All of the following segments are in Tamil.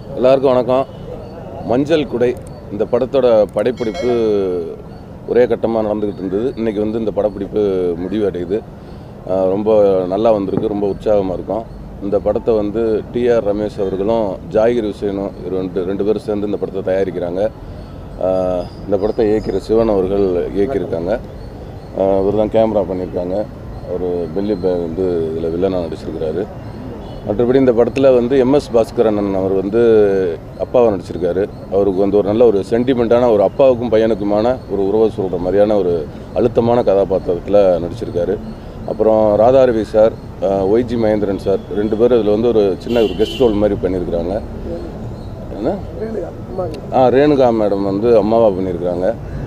எல்லாருக்கும் வணக்கம் மஞ்சள் குடை இந்த படத்தோட படைப்பிடிப்பு ஒரே கட்டமாக நடந்துக்கிட்டு இருந்தது இன்றைக்கி வந்து இந்த படப்பிடிப்பு முடிவு அடையுது ஆஹ் ரொம்ப நல்லா வந்திருக்கு ரொம்ப உற்சாகமாக இருக்கும் இந்த படத்தை வந்து டிஆர் ரமேஷ் அவர்களும் ஜாகிர் ஹுசேனும் இரு- ரெண்டு ரெண்டு பேரும் சேர்ந்து இந்த படத்தை தயாரிக்கிறாங்க ஆஹ் இந்த படத்தை இயக்கிற சிவன் அவர்கள் இயக்கியிருக்காங்க இவர் தான் கேமரா பண்ணியிருக்காங்க அவர் பெல்லி பே வந்து இதில் வில்லனாக நடிச்சிருக்கிறாரு மற்றபடி இந்த படத்தில் வந்து எம்எஸ் பாஸ்கரன் அவர் வந்து அப்பாவை நடிச்சிருக்காரு அவருக்கு வந்து ஒரு நல்ல ஒரு சென்டிமெண்ட்டான ஒரு அப்பாவுக்கும் பையனுக்குமான ஒரு உறவை சொல்கிற மாதிரியான ஒரு அழுத்தமான கதாபாத்திரத்தில் நடிச்சிருக்காரு அப்புறம் Radharavi sir YG Mahendran sir ரெண்டு பேரும் இதில் வந்து ஒரு சின்ன ஒரு கெஸ்ட் ரோல் மாதிரி பண்ணியிருக்கிறாங்க என்ன ஆ ரேணுகா மேடம் வந்து அம்மாவா பண்ணியிருக்கிறாங்க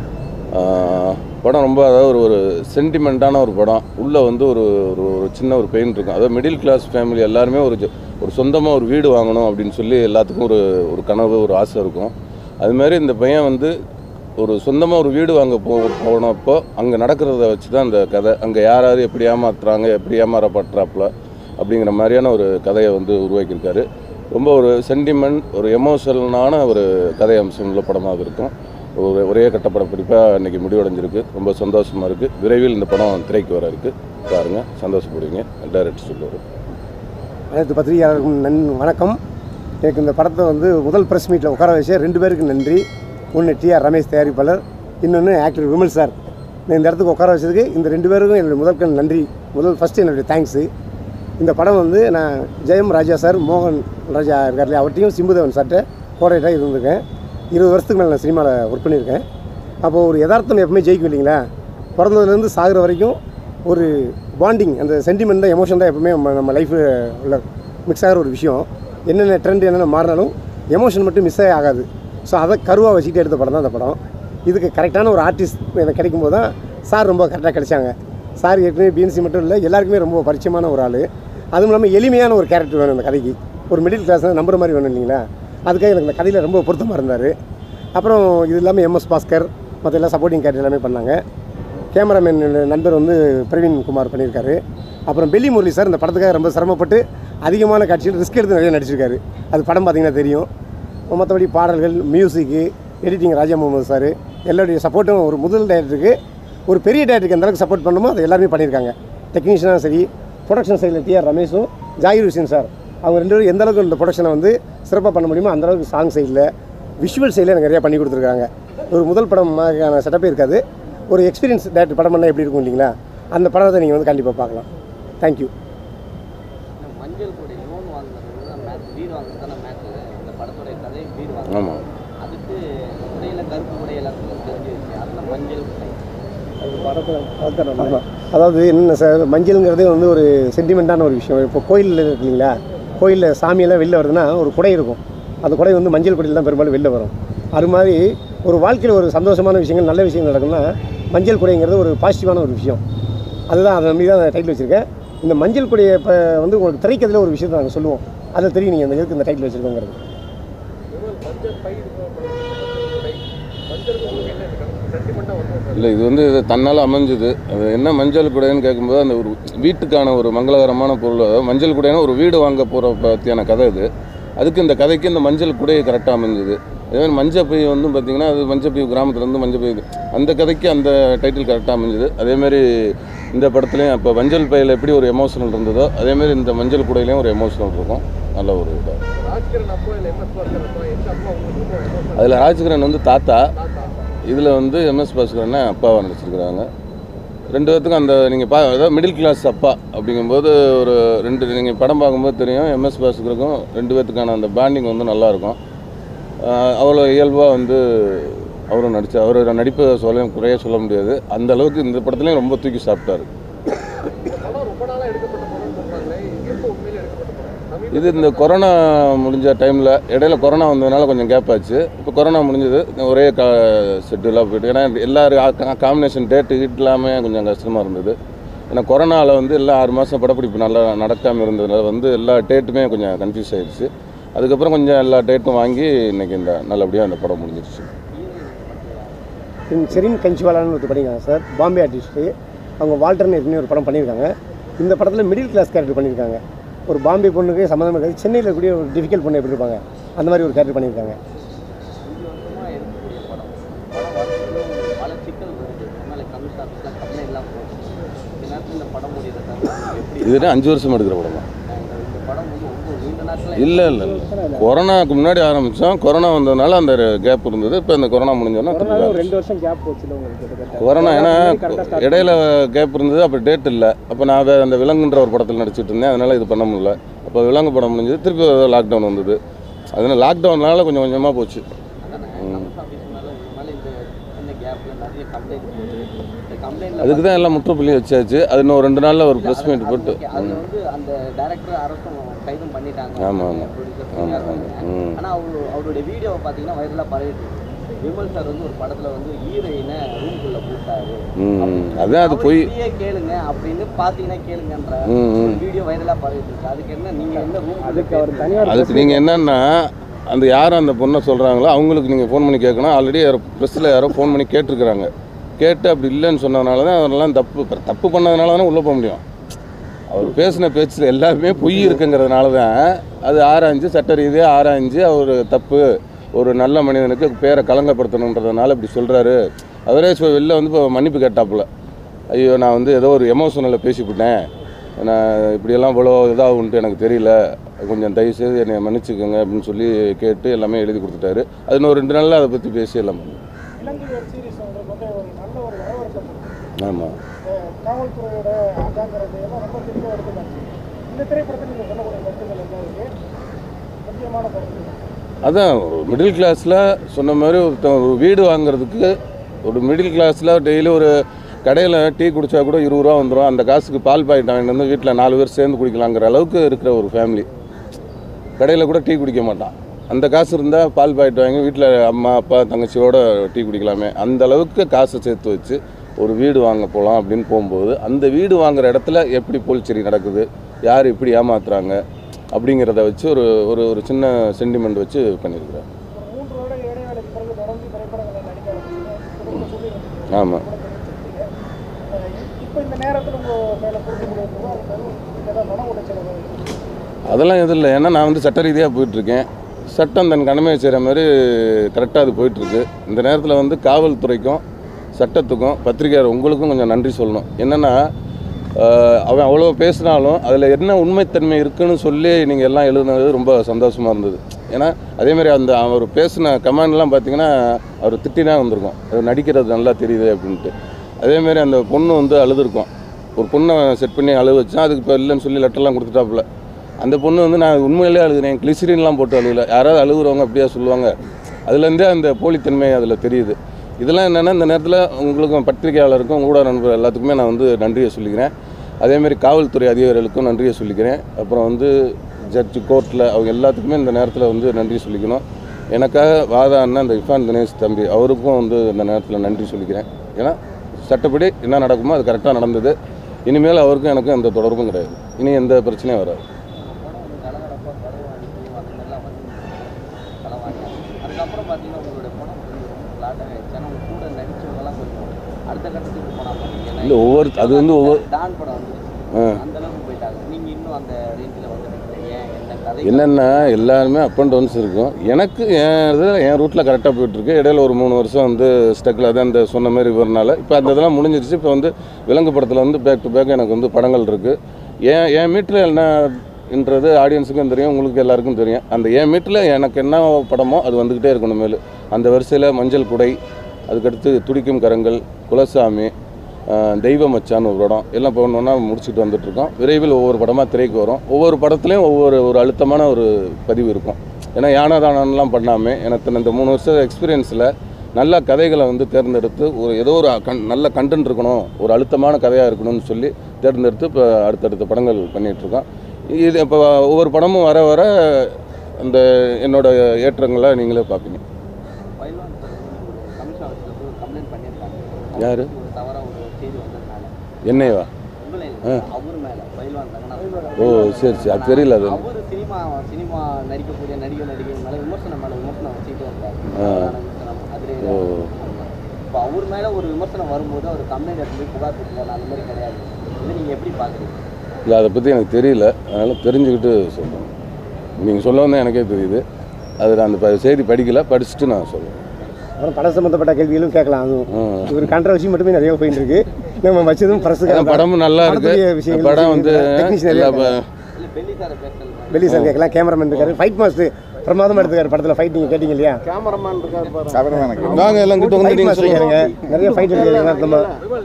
ஆ, படம் ரொம்ப அதாவது ஒரு ஒரு சென்டிமெண்ட்டான ஒரு படம் உள்ளே வந்து ஒரு ஒரு ஒரு சின்ன ஒரு பெயின் இருக்கும் அதாவது மிடில் கிளாஸ் ஃபேமிலி எல்லாருமே ஒரு ஜ- ஒரு சொந்தமாக ஒரு வீடு வாங்கணும் அப்படின்னு சொல்லி எல்லாத்துக்கும் ஒரு ஒரு கனவு ஒரு ஆசை இருக்கும் அதுமாரி இந்த பையன் வந்து ஒரு சொந்தமாக ஒரு வீடு வாங்க போ போனப்போ அங்கே நடக்கிறத வச்சு தான் அந்த கதை அங்கே யார் யார் எப்படி ஏமாத்துறாங்க எப்படி ஏமாறப்படுறாப்புல அப்படிங்கிற மாதிரியான ஒரு கதையை வந்து உருவாக்கியிருக்காரு ரொம்ப ஒரு சென்டிமெண்ட் ஒரு எமோஷனலான ஒரு கதை அம்சம் உள்ள படமாக இருக்கும் ஒரு ஒரே கட்ட படப்பிடிப்பாக இன்றைக்கி முடிவடைஞ்சிருக்கு ரொம்ப சந்தோஷமாக இருக்குது விரைவில் இந்த படம் திரைக்கு வர இருக்குது பாருங்கள் சந்தோஷப்படுவீங்க டைரக்டர் சொல்லுவார் அனைத்து பத்திரிகையாளருக்கும் நன் வணக்கம் எனக்கு இந்த படத்தை வந்து முதல் ப்ரெஸ் மீட்டில் உட்கார வச்ச ரெண்டு பேருக்கு நன்றி ஒன்று டிஆர் ரமேஷ் தயாரிப்பாளர் இன்னொன்று ஆக்டர் விமல் சார் நான் இந்த இடத்துக்கு உட்கார வச்சதுக்கு இந்த ரெண்டு பேருக்கும் என்னுடைய முதற்கண் நன்றி முதல் ஃபஸ்ட்டு என்னுடைய தேங்க்ஸு இந்த படம் வந்து நான் ஜெயம் ராஜா சார் மோகன் ராஜா இருக்கார் இல்லையா அவர்கிட்டையும் சிம்புதேவன் சார்ட்ட கோடைட்டாக இருந்திருக்கேன் இருபது வருஷத்துக்கு மேலே நான் சினிமாவில் ஒர்க் பண்ணியிருக்கேன் அப்போது ஒரு யதார்த்தம் எப்பவுமே ஜெயிக்கும் இல்லைங்களா பிறந்ததுலேருந்து சாகுற வரைக்கும் ஒரு பாண்டிங் அந்த சென்டிமெண்ட் தான் எமோஷன் தான் எப்பவுமே நம்ம நம்ம லைஃப்பில் உள்ள மிக்ஸ் ஆகிற ஒரு விஷயம் என்னென்ன ட்ரெண்ட் என்னென்ன மாறினாலும் எமோஷன் மட்டும் மிஸ்ஸே ஆகாது ஸோ அதை கருவாக வச்சுக்கிட்டு எடுத்த படம் தான் அந்த படம் இதுக்கு கரெக்டான ஒரு ஆர்டிஸ்ட் எனக்கு கிடைக்கும் போது தான் சார் ரொம்ப கரெக்டாக கிடைச்சாங்க சார் ஏற்கனவே பிஎன்சி மட்டும் இல்லை எல்லாருக்குமே ரொம்ப பரிச்சயமான ஒரு ஆள் அதுவும் இல்லாமல் எளிமையான ஒரு கேரக்டர் வேணும் அந்த கதைக்கு ஒரு மிடில் கிளாஸ் நம்புற மாதிரி வேணும் இல்லைங்களா அதுக்காக எனக்கு இந்த கதையில் ரொம்ப பொருத்தமாக இருந்தார் அப்புறம் இது இல்லாமல் எம்எஸ் பாஸ்கர் மற்ற எல்லாம் சப்போர்ட்டிங் கேரக்டர் எல்லாமே பண்ணாங்க கேமராமேன் நண்பர் வந்து பிரவீன் குமார் பண்ணியிருக்காரு அப்புறம் பெல்லி முரளி சார் இந்த படத்துக்காக ரொம்ப சிரமப்பட்டு அதிகமான காட்சிகள் ரிஸ்க் எடுத்து நிறைய நடிச்சிருக்காரு அது படம் பார்த்தீங்கன்னா தெரியும் மற்றபடி பாடல்கள் மியூசிக்கு எடிட்டிங் ராஜா முகமது சார் எல்லாருடைய சப்போர்ட்டும் ஒரு முதல் டேரக்டருக்கு ஒரு பெரிய டேரக்டருக்கு எந்த அளவுக்கு சப்போர்ட் பண்ணணுமோ அது எல்லாருமே பண்ணியிருக்காங்க டெக்னீஷியனாக சரி ப்ரொடக்ஷன் சைடில் டிஆர் ரமேஷும் ஜாகிர் ஹுசேன் சார் அவங்க ரெண்டு பேரும் எந்த அளவுக்கு இந்த ப்ரொடக்ஷனை வந்து சிறப்பாக பண்ண முடியுமோ அந்த அளவுக்கு சாங் சைடில் விஷுவல் சைடில் எனக்கு நிறையா பண்ணி கொடுத்துருக்காங்க ஒரு முதல் படம் மாதிரியான செட்டப்பே இருக்காது ஒரு எக்ஸ்பீரியன்ஸ் டேரக்டர் படம் பண்ணால் எப்படி இருக்கும் இல்லைங்களா அந்த படத்தை நீங்கள் வந்து கண்டிப்பாக பார்க்கலாம் தேங்க்யூ இந்த மஞ்சள் கொடி லோன் வாங்குறது தான் மேட்ச் வீடு வாங்குறது தானே மேட்ச் இந்த படத்துடைய கதை வீடு வாங்குறது ஆமாம் அதுக்கு உடையில கருப்பு உடை எல்லாத்துக்கும் தெரிஞ்சிருச்சு அதில் மஞ்சள் கொடை ஆமாம் அதாவது என்ன சார் மஞ்சள்ங்கிறதே வந்து ஒரு சென்டிமெண்ட்டான ஒரு விஷயம் இப்போ கோயிலில் இருக்கு இல்லைங்களா கோயிலில் சாமியெல்லாம் வெளில வருதுன்னா ஒரு குடை இருக்கும் அந்த குடை வந்து மஞ்சள் கொடியில் தான் பெரும்பாலும் வெளில வரும் அது மாதிரி ஒரு வாழ்க்கையில் ஒரு சந்தோஷமான விஷயங்கள் நல்ல விஷயங்கள் நடக்கும்னா மஞ்சள் குடைங்கிறது ஒரு பாசிட்டிவான ஒரு விஷயம் அதுதான் அதை நம்பி தான் டைட்டில் வச்சுருக்கேன் இந்த மஞ்சள் கொடியை இப்போ வந்து உங்களுக்கு திரைக்கதையில் ஒரு விஷயத்தை நாங்கள் சொல்லுவோம் அதை தெரியும் நீங்கள் இந்த இதுக்கு இந்த டைட்டில் வச்சுருக்கோங்கிறது இல்லை இது வந்து இது தன்னால் அமைஞ்சுது அது என்ன மஞ்சள் குடைன்னு கேட்கும்போது அந்த ஒரு வீட்டுக்கான ஒரு மங்களகரமான பொருள் அதாவது மஞ்சள் குடைன்னா ஒரு வீடு வாங்க போகிற பற்றியான கதை இது அதுக்கு இந்த கதைக்கு இந்த மஞ்சள் குடை கரெக்டாக அமைஞ்சுது அதே மாதிரி மஞ்சள் பை வந்து பார்த்திங்கன்னா அது மஞ்சள் பை கிராமத்துலேருந்து மஞ்சள் பை அந்த கதைக்கு அந்த டைட்டில் கரெக்டாக அமைஞ்சுது அதேமாரி இந்த படத்துலையும் இப்போ மஞ்சள் பையில் எப்படி ஒரு எமோஷனல் இருந்ததோ அதேமாரி இந்த மஞ்சள் குடையிலையும் ஒரு எமோஷனல் இருக்கும் நல்ல ஒரு இதாக அதில் ராஜ்கிரண் வந்து தாத்தா இதில் வந்து எம்எஸ் பாஸ்கரனை அப்பாவை நடிச்சிருக்கிறாங்க ரெண்டு பேர்த்துக்கும் அந்த நீங்கள் பா அதாவது மிடில் கிளாஸ் அப்பா அப்படிங்கும்போது ஒரு ரெண்டு நீங்கள் படம் பார்க்கும்போது தெரியும் எம்எஸ் பாஸ்கருக்கும் ரெண்டு பேர்த்துக்கான அந்த பாண்டிங் வந்து நல்லாயிருக்கும் அவ்வளோ இயல்பாக வந்து அவரும் நடிச்சு அவர் நடிப்பை சொல்ல குறைய சொல்ல முடியாது அந்த அளவுக்கு இந்த படத்துலையும் ரொம்ப தூக்கி சாப்பிட்டாரு இது இந்த கொரோனா முடிஞ்ச டைமில் இடையில கொரோனா வந்ததுனால கொஞ்சம் கேப் ஆச்சு இப்போ கொரோனா முடிஞ்சது ஒரே கா ஷெட்யூலாக போயிட்டு ஏன்னா எல்லாரும் காம்பினேஷன் டேட்டு ஹிட் இல்லாமல் கொஞ்சம் கஷ்டமாக இருந்தது ஏன்னா கொரோனாவில் வந்து எல்லா ஆறு மாதம் படப்பிடிப்பு நல்லா நடக்காமல் இருந்ததுனால வந்து எல்லா டேட்டுமே கொஞ்சம் கன்ஃபியூஸ் ஆயிடுச்சு அதுக்கப்புறம் கொஞ்சம் எல்லா டேட்டும் வாங்கி இன்னைக்கு இந்த நல்லபடியாக அந்த படம் முடிஞ்சிருச்சு செரின் கஞ்சிவாலான்னு ஒரு படிக்கிறாங்க சார் பாம்பே ஆர்டிஸ்ட்டு அவங்க வால்டர்னு ஏற்கனவே ஒரு படம் பண்ணியிருக்காங்க இந்த படத்தில் மிடில் கிளாஸ் கேரக்டர் பண்ணியிருக்காங்க ஒரு பாம்பே பொண்ணுக்கு சம்மந்தம் இருக்காது சென்னையில் இருக்கக்கூடிய ஒரு டிஃபிகல்ட் பொண்ணு எப்படி இருப்பாங்க அந்த மாதிரி ஒரு கேரக்டர் பண்ணியிருக்காங்க அஞ்சு வருஷமாக எடுக்கக்கூடிய படம் படம் வரதுக்கு பல சிக்கல் வருது அதனால கமிஷன் ஆஃபீஸில் கம்ப்ளைண்ட்லாம் போகுது இந்த நேரத்தில் இந்த படம் முடியறது எப்படி இதுனா அஞ்சு வருஷம் எடுக்கிற படம் தான் இந்த இந்த படம் வந்து ரொம்ப நீண்ட நாட்கள் இல்லை இல்லை இல்லை கொரோனாவுக்கு முன்னாடி ஆரம்பித்தோம் கொரோனா வந்ததுனால அந்த கேப் இருந்தது இப்போ இந்த கொரோனா முடிஞ்சோன்னா திருப்பி ஒரு ரெண்டு வருஷம் கேப் போச்சுல உங்களுக்கு கிட்டத்தட்ட கொரோனா ஏன்னா கரெக்டாக ஸ்டார்ட் இடையில கேப் இருந்தது அப்போ டேட் இல்லை அப்போ நான் வே- அந்த விலங்குன்ற ஒரு படத்தில் நடிச்சிட்டு இருந்தேன் அதனால இது பண்ண முடியல அப்போ விலங்கு படம் முடிஞ்சது திருப்பி லாக்டவுன் வந்தது அதனால லாக்டவுனால கொஞ்சம் கொஞ்சமாக போச்சு அதானே கமிஷன் ஆஃபீஸ் மேலே மேலே இந்த இந்த கேப்பில் நிறைய கம்ப்ளைண்ட் போகுது இந்த கம்ப்ளைண்ட்டில் அதுக்கு தான் எல்லாம் முற்றுப்புள்ளி வச்சாச்சு அது இன்னும் ரெண்டு நாளில் ஒரு ப்ரெஸ் மீட் போட்டு அது வந்து அந்த டைரக்டர் அரசும் கைதும் பண்ணிட்டாங்க ஆமா, ஆமா. producer ஆமா, சொல்லியாங்க. ஆமா. ம். ஆனா அவரு அவருடைய வீடியோவை பார்த்தீங்கன்னா வைரலாக பரவிட்டு இருக்கு. விமல் சார் வந்து ஒரு படத்துல வந்து ஹீரோயினை ரூம்குள்ள கூப்பிட்டாரு ம் அதான் அது போய் அப்படியே கேளுங்க அப்படின்னு பார்த்தீங்கன்னா கேளுங்கன்ற ம் ம் ஒரு வீடியோ வைரலாக பரவிட்டு இருக்கு அதுக்கு என்ன நீங்க என்ன ரூம் அதுக்கு அவர் தனியார் அதுக்கு நீங்கள் என்னன்னா அந்த யார் அந்த பொண்ணை சொல்கிறாங்களோ அவங்களுக்கு நீங்கள் ஃபோன் பண்ணி கேட்கணும் ஆல்ரெடி யாரோ ப்ரெஸ்ஸில் யாரோ ஃபோன் பண்ணி கேட்டிருக்கிறாங்க கேட்டு அப்படி இல்லைன்னு சொன்னதுனால தான் அவரெல்லாம் தப்பு இப்ப தப்பு பண்ணதுனால தானே உள்ளே போக முடியும் அவர் பேசின பேச்சில் எல்லாமே பொய் இருக்குங்கிறதுனால தான் அது ஆராய்ஞ்சு சட்ட ரீதியாக ஆராய்ஞ்சு அவர் தப்பு ஒரு நல்ல மனிதனுக்கு பேரை கலங்கப்படுத்தணுன்றதுனால இப்படி சொல்கிறாரு அவரே சொ- வெளில வந்து இப்போ மன்னிப்பு கேட்டாப்புல ஐயோ நான் வந்து ஏதோ ஒரு எமோஷனலில் பேசிவிட்டேன் நான் இப்படியெல்லாம் இவ்வளோ இதாகுன்ட்டு எனக்கு தெரியல கொஞ்சம் தயவுசெய்து என்னை மன்னிச்சுக்கோங்க அப்படின்னு சொல்லி கேட்டு எல்லாமே எழுதி கொடுத்துட்டாரு அது இன்னும் ரெண்டு நாளில் அதை பற்றி பேசி எல்லாம் பண்ணோம் இலங்கை வெப் சீரிஸ் உங்களுக்கு வந்து ஒரு நல்ல ஒரு வரவேற்பு ஆமாம் காவல்துறையோட அஜாக்கிரதை எல்லாம் ரொம்ப தெளிவாக எடுத்துக்காச்சு இந்த திரைப்படத்தில் நீங்கள் சொல்லக்கூடிய கருத்துக்கள் என்ன இருக்கு முக்கியமான கருத்து அதான் ஒரு மிடில் கிளாஸில் சொன்ன மாதிரி ஒருத்தன் ஒரு வீடு வாங்குறதுக்கு ஒரு மிடில் கிளாஸில் டெய்லி ஒரு கடையில் டீ குடித்தா கூட இருபது ரூபா வந்துடும் அந்த காசுக்கு பால் பாக்கெட் வாங்கிட்டு வந்து வீட்டில் நாலு பேர் சேர்ந்து குடிக்கலாங்கிற அளவுக்கு இருக்கிற ஒரு ஃபேமிலி கடையில் கூட டீ குடிக்க மாட்டான் அந்த காசு இருந்தால் பால் பாக்கெட் வாங்கி வீட்டில் அம்மா அப்பா தங்கச்சியோட டீ குடிக்கலாமே அந்த அளவுக்கு காசை சேர்த்து வச்சு ஒரு வீடு வாங்க போகலாம் அப்படின்னு போகும்போது அந்த வீடு வாங்குற இடத்துல எப்படி போல்ச்சேரி நடக்குது யார் இப்படி ஏமாத்துறாங்க அப்படிங்கிறத வச்சு ஒரு ஒரு ஒரு சின்ன சென்டிமெண்ட் வச்சு பண்ணியிருக்கிறேன் ஒரு மூன்று வருட இடைவேளைக்கு பிறகு தொடர்ந்து திரைப்படங்களை நடிக்க ஆரம்பிச்சீங்க சொல்லியிருந்தீங்க ஆமாம் இப்போ இந்த நேரத்தில் உங்கள் மேலே கொடுக்கக்கூடிய அது வெறும் ஏதாவது மன உளைச்சல் ஏதாவது அதெல்லாம் எதுவும் இல்லை ஏன்னா நான் வந்து சட்ட ரீதியாக போயிட்டுருக்கேன் சட்டம் தன் கடமையை செய்கிற மாதிரி கரெக்டாக அது போயிட்டுருக்கு இந்த நேரத்தில் வந்து காவல்துறைக்கும் சட்டத்துக்கும் பத்திரிகையாளர் உங்களுக்கும் கொஞ்சம் நன்றி சொல்லணும் என்னென்னா அவன் அவ்வளோ பேசினாலும் அதில் என்ன உண்மைத்தன்மை இருக்குன்னு சொல்லி நீங்கள் எல்லாம் எழுதுனது ரொம்ப சந்தோஷமாக இருந்தது ஏன்னா அதேமாதிரி அந்த அவர் பேசின கமெண்ட்லாம் பார்த்தீங்கன்னா அவர் திட்டினா வந்திருக்கும் அது நடிக்கிறது நல்லா தெரியுது அப்படின்ட்டு அதேமாரி அந்த பொண்ணு வந்து அழுதுருக்கும் ஒரு பொண்ணை செட் பண்ணி அழுக வச்சா அதுக்கு இப்போ இல்லைன்னு சொல்லி லெட்டர்லாம் கொடுத்துட்டாப்புல அந்த பொண்ணு வந்து நான் உண்மையிலே அழுகுறேன் கிளிசரின்லாம் போட்டு அழுகல யாராவது அழுகுறவங்க அப்படியா சொல்லுவாங்க அதுலேருந்தே அந்த போலித்தன்மை அதில் தெரியுது இதெல்லாம் என்னென்னா இந்த நேரத்தில் உங்களுக்கும் பத்திரிகையாளருக்கும் ஊடக நண்பர் எல்லாத்துக்குமே நான் வந்து நன்றியை சொல்லிக்கிறேன் அதேமாரி காவல்துறை அதிகாரிகளுக்கும் நன்றியை சொல்லிக்கிறேன் அப்புறம் வந்து ஜட்ஜு கோர்ட்டில் அவங்க எல்லாத்துக்குமே இந்த நேரத்தில் வந்து நன்றி சொல்லிக்கணும் எனக்காக வாதாடின அந்த இஃபான் தினேஷ் தம்பி அவருக்கும் வந்து இந்த நேரத்தில் நன்றி சொல்லிக்கிறேன் ஏன்னா சட்டப்படி என்ன நடக்குமோ அது கரெக்டாக நடந்தது இனிமேல் அவருக்கும் எனக்கும் எந்த தொடர்பும் கிடையாது இனி எந்த பிரச்சனையும் வராது படம் வந்து கலகலப்பாக பரவாடி அந்த மாதிரிலாம் வந்து களவாணி அதுக்கப்புறம் பார்த்தீங்கன்னா உங்களுடைய படம் வந்து ரொம்ப ஃப்ளாட்டாக ஆயிடுச்சு ஆனால் உங்க கூட நடிச்சவங்கலாம் கொஞ்சம் அடுத்த கட்டத்துக்கு போனா பார்த்தீங்கன்னா இல்லை ஒவ்வொரு அது வந்து ஒவ்வொரு டான் படம் வந்து ஆ. அந்த அளவுக்கு போயிட்டாங்க நீங்க இன்னும் அந்த ரேஞ்சில் வந்து ஏன் என்ன கதை என்னென்னா எல்லாருமே அப் அண்ட் டவுன்ஸ் இருக்கும் எனக்கு என் இதில் என் ரூட்டில் கரெக்டாக போயிட்டுருக்கு இடையில ஒரு மூணு வருஷம் வந்து ஸ்டக்கில் அதான் அந்த சொன்ன மாதிரி வரனால இப்போ அந்த இதெல்லாம் முடிஞ்சிருச்சு இப்போ வந்து விலங்கு படத்தில் வந்து பேக் டு பேக் எனக்கு வந்து படங்கள் இருக்குது என் என் மீட்டில் என்னன்றது ஆடியன்ஸுக்கும் தெரியும் உங்களுக்கு எல்லாருக்கும் தெரியும் அந்த என் மீட்டில் எனக்கு என்ன படமோ அது வந்துக்கிட்டே இருக்கணும் மேலு அந்த வரிசையில் மஞ்சள் குடை அதுக்கடுத்து துடிக்கும் கரங்கள் குலசாமி ஆஹ் தெய்வ மச்சான் ஒரு படம் எல்லாம் இப்போ ஒன்று ஒன்றா முடிச்சுட்டு வந்துட்டுருக்கோம் விரைவில் ஒவ்வொரு படமாக திரைக்கு வரும் ஒவ்வொரு படத்துலையும் ஒவ்வொரு ஒரு அழுத்தமான ஒரு பதிவு இருக்கும் ஏன்னா யானதானம்லாம் பண்ணாமல் எனக்கு இந்த மூணு வருஷம் எக்ஸ்பீரியன்ஸில் நல்ல கதைகளை வந்து தேர்ந்தெடுத்து ஒரு ஏதோ ஒரு கண் நல்ல கண்டென்ட் இருக்கணும் ஒரு அழுத்தமான கதையாக இருக்கணும்னு சொல்லி தேர்ந்தெடுத்து இப்போ அடுத்தடுத்த படங்கள் பண்ணிகிட்ருக்கோம் இது இப்போ ஒவ்வொரு படமும் வர வர அந்த என்னோட ஏற்றங்களை நீங்களே பார்ப்பீங்க பயில்வான் சார் வந்து கமிஷன் ஆஃபீஸில் போய் கம்ப்ளைண்ட் பண்ணியிருக்காங்க யாரு? ஒரு தவறாக ஒரு செய்தி வந்ததுனால என்னையவா உங்களே அவர் மேல பயில்வான் ரங்கநாதன் ஓ சரி சரி அது தெரியல அது அவர் சினிமா சினிமா நடிக்கக்கூடிய நடிகர் நடிகை மேல விமர்சனம் மேல விமர்சனம் வச்சுட்டு வந்தார் ஆ. தவறான விமர்சனம் அதிலே ஓ. இப்போ அவர் மேல ஒரு விமர்சனம் வரும்போது அவர் கம்ப்ளைண்ட் எடுத்து போய் புகார் கொடுக்கல அந்த மாதிரி கிடையாது இதை நீங்க எப்படி பாக்குறீங்க இல்லை அதை பற்றி எனக்கு தெரியல அதனால் தெரிஞ்சுக்கிட்டு சொல்கிறேன் நீங்கள் சொல்ல வந்தால் எனக்கே தெரியுது அது நான் அந்த ப- செய்தி படிக்கல படிச்சுட்டு நான் சொல்லுவேன் அப்புறம் படம் சம்மந்தப்பட்ட கேள்விகளும் கேட்கலாம் அதுவும் ம். இவர் கான்ட்ரவர்சி மட்டுமே நிறைய போயிட்டு இருக்கு நம்ம வச்சதும் பிரசுக்கு அதான் படமும் நல்லா இருக்கு படத்துடைய விஷயங்கள் படம் வந்து டெக்னீஷியன் எல்லா நிறைய ப- இல்லை பெல்லிக்கார பேசல் வெளி சார் கேட்கலாம் கேமராமேன் இருக்காரு ஃபைட் மாஸ்டர் பிரமாதமாக எடுத்துக்காரு படத்தில் ஃபைட் நீங்கள் கேட்டீங்க இல்லையா கேமராமேன் இருக்காரு பாரு வாங்க எல்லாம் கிட்ட வந்து ஃபைட் நீங்க மாஸ்டர் சொல்லுங்க கேளுங்க நிறைய ஃபைட் எடுத்துக்காரு அர்த்தமா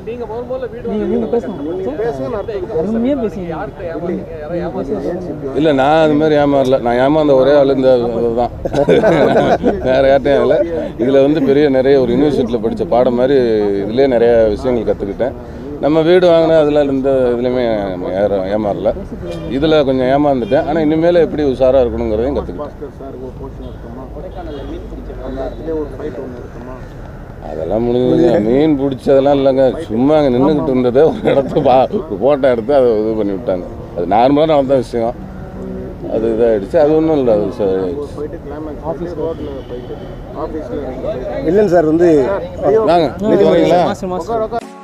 இல்லை நான் அது மாதிரி ஏமாறல நான் ஏமாந்த ஒரே ஆள் இந்த இதுதான் வேற யார்ட்டையும் இல்லை இதில் வந்து பெரிய நிறைய ஒரு யூனிவர்சிட்டியில் படித்த பாடம் மாதிரி இதுலேயே நிறைய விஷயங்கள் கற்றுக்கிட்டேன் நம்ம வீடு வாங்கினா அதில் இந்த இதுலையுமே ஏற ஏமாறல இதில் கொஞ்சம் ஏமாந்துட்டேன் ஆனால் இனிமேல் எப்படி உஷாராக இருக்கணுங்கிறதையும் கற்றுக்கிட்டேன் சார் ஒரு போர்ஷன் இருக்குமா கொடைக்கானல்ல மீன் பிடிச்ச விவகாரம் இதுலேயே ஒரு ஃபைட் ஒன்று இருக்குமா அதெல்லாம் முடிஞ்சது மீன் பிடிச்சதெல்லாம் இல்லைங்க சும்மா அங்கே நின்றுக்கிட்டு இருந்ததை ஒரு இடத்த பா ஒரு ஃபோட்டோ எடுத்து அதை இது பண்ணி விட்டாங்க அது நார்மலாக நடந்த விஷயம் அது இதாகிடுச்சு அது ஒன்றும் இல்லை அது சரி போயிட்டு கிளைமேக்ஸ் ஆஃபீஸ் ரோட்டில் போயிட்டு ஆஃபீஸில் வில்லன் சார் வந்து வாங்க வீட்டுக்கு வரீங்களா உட்கார உட்கார